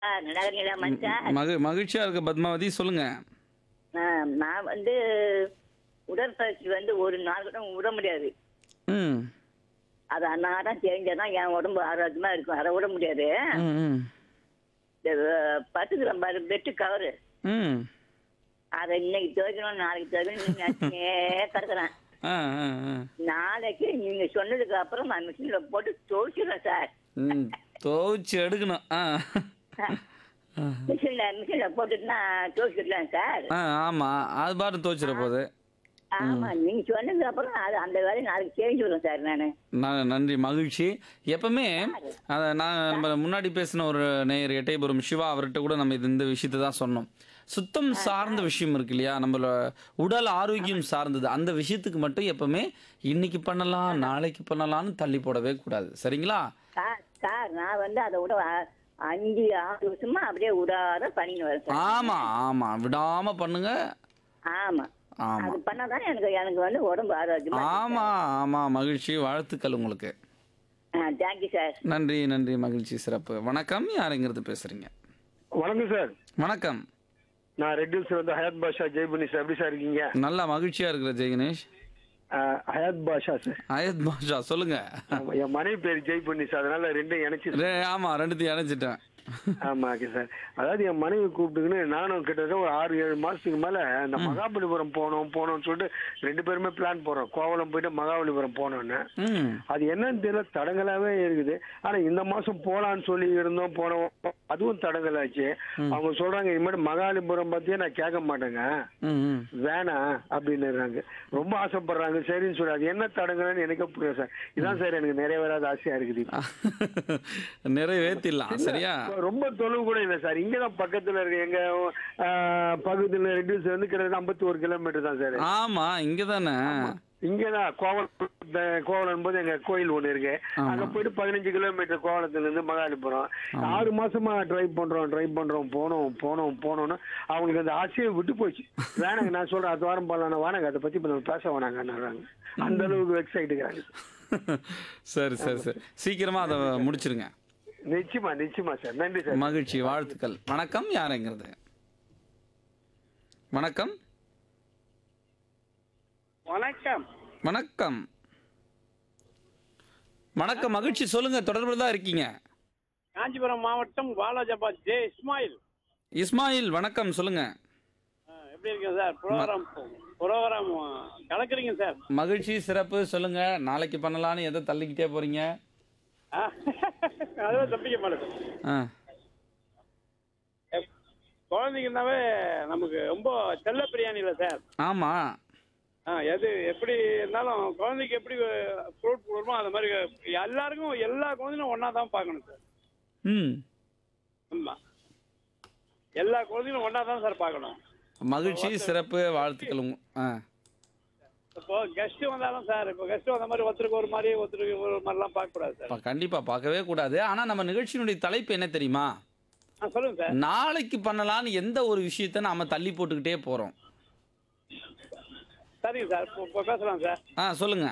Sir நல்லா இருக்கீங்களா மச்சான் மகி மகிழ்ச்சியா இருக்க பத்மாவதி சொல்லுங்க ஆ, நான் வந்து உடற்பயிற்சி வந்து ஒரு நாள் கூட விட முடியாது ம் அது அன்னாரம் தெரிஞ்சாதான் என் உடம்பு ஆரோக்கியமா இருக்கும் அதை விட முடியாது ம் ம் இந்த பத்து கிராம் பாரு பெட்டு கவரு ம் அதை இன்னைக்கு துவைக்கணும் நாளைக்கு துவைக்கணும் நினைச்சே கிடக்குறேன் ஆ ஆ ஆ நாளைக்கு நீங்க சொன்னதுக்கு அப்புறம் நான் மிஷின்ல போட்டு துவைச்சிடுறேன் சார் ம் துவைச்சு எடுக்கணும் ஆ மிஷின்ல மிஷின்ல போட்டுட்டு நான் துவைச்சிடலாம் சார் ஆ ஆமாம் அது பாட்டு துவைச்சிட போகுது ஆமா நீங்க சொன்னதுக்கு அப்புறம் அது அந்த வேலையை நாளைக்கு செஞ்சு விடுறேன் சார் நானு நான் நன்றி மகிழ்ச்சி எப்பவுமே அதை நான் நம்ம முன்னாடி பேசின ஒரு நேயர் எட்டயபுரம் சிவா அவர்கிட்ட கூட நம்ம இது இந்த விஷயத்தை தான் சொன்னோம் சுத்தம் சார்ந்த விஷயம் இருக்கு இல்லையா நம்மள உடல் ஆரோக்கியம் சார்ந்தது அந்த விஷயத்துக்கு மட்டும் எப்பவுமே இன்னைக்கு பண்ணலாம் நாளைக்கு பண்ணலாம்னு தள்ளி போடவே கூடாது சரிங்களா சார் சார் நான் வந்து அதை விட அ- அஞ்சு ஆறு வருஷமா அப்படியே விடாத பண்ணின்னு வரேன் சார் ஆமா ஆமா விடாம பண்ணுங்க ஆமா ஆமா அது பண்ணாதான் எனக்கு எனக்கு வந்து உடம்பு ஆரோக்கியமா ஆமா ஆமா மகிழ்ச்சி வாழ்த்துக்கள் உங்களுக்கு தேங்க்யூ சார் நன்றி நன்றி மகிழ்ச்சி சிறப்பு வணக்கம் யாருங்கிறது பேசுறீங்க வணக்கம் சார் வணக்கம் நான் ரெட் ஹில்ஸ்ல இருந்து ஹயாத் பாஷா ஜெய்புனி சார் எப்படி சார் இருக்கீங்க நல்லா மகிழ்ச்சியா இருக்கிற ஜெய் கணேஷ் அஹ், ஹயாத் பாஷா சார் அயத் பாஷா சொல்லுங்க ஆமா, என் மனைவி பேர் ஜெய்புனி சார் அதனால ரெண்டும் இணைச்சு ரெ- ஆமா ரெண்டுத்தையும் இணைச்சிட்டேன் ஆமா ஓகே சார் அதாவது என் மனைவி கூப்பிட்டுக்கின்னு நானும் கிட்டத்தட்ட ஒரு ஆறு ஏழு மாசத்துக்கு மேல இந்த மகாபலிபுரம் போனோம் போனோம்னு சொல்லிட்டு ரெண்டு பேருமே பிளான் போறோம் கோவளம் போயிட்டு மகாபலிபுரம் போனோன்னு ம் அது என்னன்னு தெரியல தடங்கலாவே இருக்குது ஆனா இந்த மாசம் போலான்னு சொல்லி இருந்தோம் போனோம் அதுவும் தடங்கலாச்சு அவங்க சொல்றாங்க இனிமேட்டு மகாபலிபுரம் பத்தியே நான் கேட்க மாட்டேங்க ம், ம். வேணாம் அப்படின்னுறாங்க ரொம்ப ஆசைப்படுறாங்க சரின்னு சொல்லி அது என்ன தடங்கலன்னு எனக்கே புரியும் சார் இதான் சார் எனக்கு நிறைவேறாத ஆசையா இருக்குது இப்போ. நிறைவேத்திடலாம் சரியா ரொம்ப தொலைவு கூட இல்லை சார் இங்கதான் பக்கத்துல இருக்கு எங்க ஆஹ், பக்கத்துல ரெடியூஸ் வந்து கிட்டத்தட்ட ஐம்பத்தி ஒரு கிலோமீட்டர் தான் சார் ஆமா இங்கதானே இங்கதான் கோவலம் கோவலம் போது எங்க கோயில் ஒண்ணு இருக்கு ஆமா. அங்க போயிட்டு பதினஞ்சு கிலோமீட்டர் கோவலத்துல இருந்து மகாலிபுரம் ஆறு மாசமா ட்ரை பண்றோம் ட்ரை பண்றோம் போனோம் போனோம் போனோம்னு அவங்களுக்கு அந்த ஆசையை விட்டு போச்சு வேணாங்க நான் சொல்றேன் அது வாரம் போலாம் வேணாங்க அதை பத்தி இப்ப நம்ம பேச வேணாங்கன்னுறாங்க அந்த அளவுக்கு வெக்ஸ் ஆயிட்டுக்கிறாங்க சரி சரி சரி சீக்கிரமா அதை முடிச்சிருங்க நிச்சயமா நிச்சயமா சார் நன்றி சார் மகிழ்ச்சி வாழ்த்துக்கள் வணக்கம் யாருங்கிறது வணக்கம் வணக்கம் வணக்கம் வணக்கம் மகிழ்ச்சி சொல்லுங்க தொடர்புல தான் இருக்கீங்க காஞ்சிபுரம் மாவட்டம் வாலாஜாபாத் ஜே இஸ்மாயில் இஸ்மாயில் வணக்கம் சொல்லுங்க ஆ, எப்படி இருக்கீங்க சார் ப்ரோக்ராம் ப்ரோக்ராம் கலக்குறீங்க சார் மகிழ்ச்சி சிறப்பு சொல்லுங்க நாளைக்கு பண்ணலான்னு எதை தள்ளிக்கிட்டே போறீங்க ஆ, அதுவும் தப்பிக்க மாட்டேது ஆ குழந்தைங்கனாவே நமக்கு ரொம்ப செல்ல பிரியாணி இல்லை சார் ஆமா ஆ எது எப்படி இருந்தாலும் குழந்தைக்கு எப்படி ஃப்ரூட் போடுமோ அந்த மாதிரி எல்லாருக்கும் எல்லா குழந்தைங்களும் ஒன்றா தான் பார்க்கணும் சார் ம் ஆமாம் எல்லா குழந்தைங்களும் ஒன்றா தான் சார் பார்க்கணும் மகிழ்ச்சி சிறப்பு வாழ்த்துக்கள் உங்க- ஆ இப்போ கெஸ்ட் வந்தாலும் சார் இப்போ கெஸ்ட் வந்த மாதிரி ஒருத்தருக்கு ஒரு மாதிரி ஒருத்தருக்கு ஒரு மாதிரிலாம் பார்க்கக்கூடாது சார் ப- கண்டிப்பா பார்க்கவே கூடாது ஆனா நம்ம நிகழ்ச்சியினுடைய தலைப்பு என்ன தெரியுமா ஆ சொல்லுங்க சார் நாளைக்கு பண்ணலான்னு எந்த ஒரு விஷயத்த நாம தள்ளி போட்டுக்கிட்டே போறோம் சரிங்க சார் இப்போ இப்போ பேசலாம் சார் ஆ சொல்லுங்க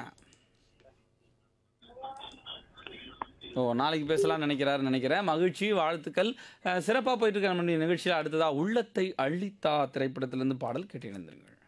ஓ நாளைக்கு பேசலாம்னு நினைக்கிறாரு நினைக்கிறேன் மகிழ்ச்சி வாழ்த்துக்கள் அஹ், சிறப்பா போயிட்டு இருக்க நம்முடைய நிகழ்ச்சியில் அடுத்ததா உள்ளத்தை அள்ளித்தா திரைப்படத்திலிருந்து பாடல் கேட்டு இணைந்திருங்கள்